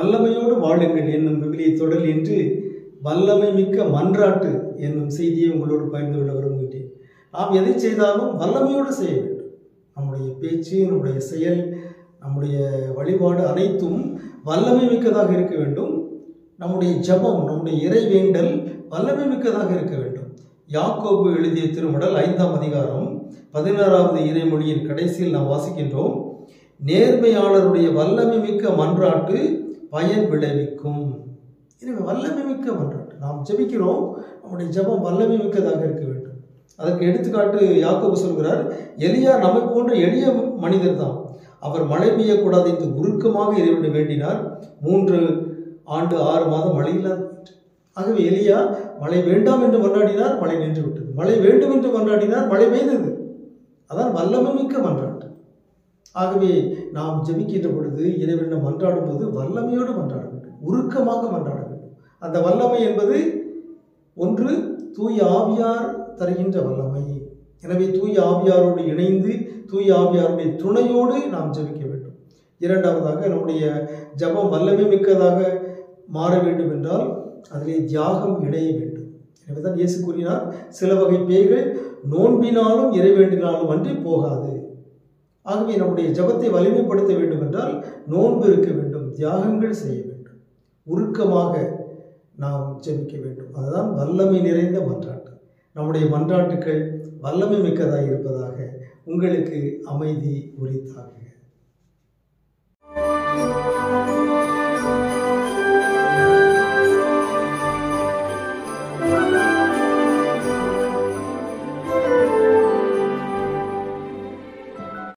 வல்லமையோடு வாழுங்கள் என்னும் விவிலிய தொடர் என்று வல்லமை மிக்க மன்றாட்டு என்னும் செய்தியை உங்களோடு பகிர்ந்து கொள்ள விரும்புகிறேன் நாம் எதை செய்தாலும் வல்லமையோடு செய்ய வேண்டும் நம்முடைய பேச்சு நம்முடைய செயல் நம்முடைய வழிபாடு அனைத்தும் வல்லமை மிக்கதாக இருக்க வேண்டும் நம்முடைய ஜெபம் நம்முடைய இறை வேண்டல் வல்லமை மிக்கதாக இருக்க வேண்டும் யாக்கோபு எழுதிய திருமடல் ஐந்தாம் அதிகாரம் பதினாறாவது இறைமொழியின் கடைசியில் நாம் வாசிக்கின்றோம் நேர்மையாளருடைய வல்லமை மிக்க மன்றாட்டு பயன் விளைவிக்கும் எனவே வல்லமை மிக்க மன்றாட்டு நாம் ஜெபிக்கிறோம் நம்முடைய ஜெபம் வல்லமை மிக்கதாக இருக்க வேண்டும் அதற்கு எடுத்துக்காட்டு யாக்கோபு சொல்கிறார் எலியா நம்மை போன்ற எளிய மனிதர் தான் அவர் மழை பெய்யக்கூடாது என்று உருக்கமாக இறைவனை வேண்டினார் மூன்று ஆண்டு ஆறு மாதம் மழை இல்லாது போயிற்று. ஆகவே எலியா மழை வேண்டாம் என்று மன்றாடினார் மழை நின்று விட்டது மழை வேண்டும் என்று மன்றாடினார் மழை பெய்தது அதான் வல்லமை மிக்க மன்றாட்டு ஆகவே நாம் ஜெபிக்கின்ற பொழுது இறைவனிடம் மன்றாடும் போது வல்லமையோடு மன்றாட வேண்டும் உருக்கமாக மன்றாட வேண்டும் அந்த வல்லமை என்பது ஒன்று தூய ஆவியார் தருகின்ற வல்லமை எனவே தூய ஆவியாரோடு இணைந்து தூய ஆவியாருடைய துணையோடு நாம் ஜெபிக்க வேண்டும் இரண்டாவதாக நம்முடைய ஜெபம் வல்லமை மிக்கதாக மாற வேண்டும் என்றால் அதிலே தியாகம் இணைய வேண்டும் எனவேதான் இயேசு கூறினார் சில வகை பேய்கள் நோன்பினாலும் இறைவேண்டினாலும் அன்றி போகாது ஆகவே நம்முடைய ஜெபத்தை வலிமைப்படுத்த வேண்டும் என்றால் நோன்பு இருக்க வேண்டும் தியாகங்கள் செய்ய வேண்டும் உருக்கமாக நாம் ஜெபிக்க வேண்டும் அதுதான் வல்லமை நிறைந்த மன்றாட்டு நம்முடைய மன்றாட்டுக்கள் வல்லமை மிக்கதாக இருப்பதாக உங்களுக்கு அமைதி உரித்தாக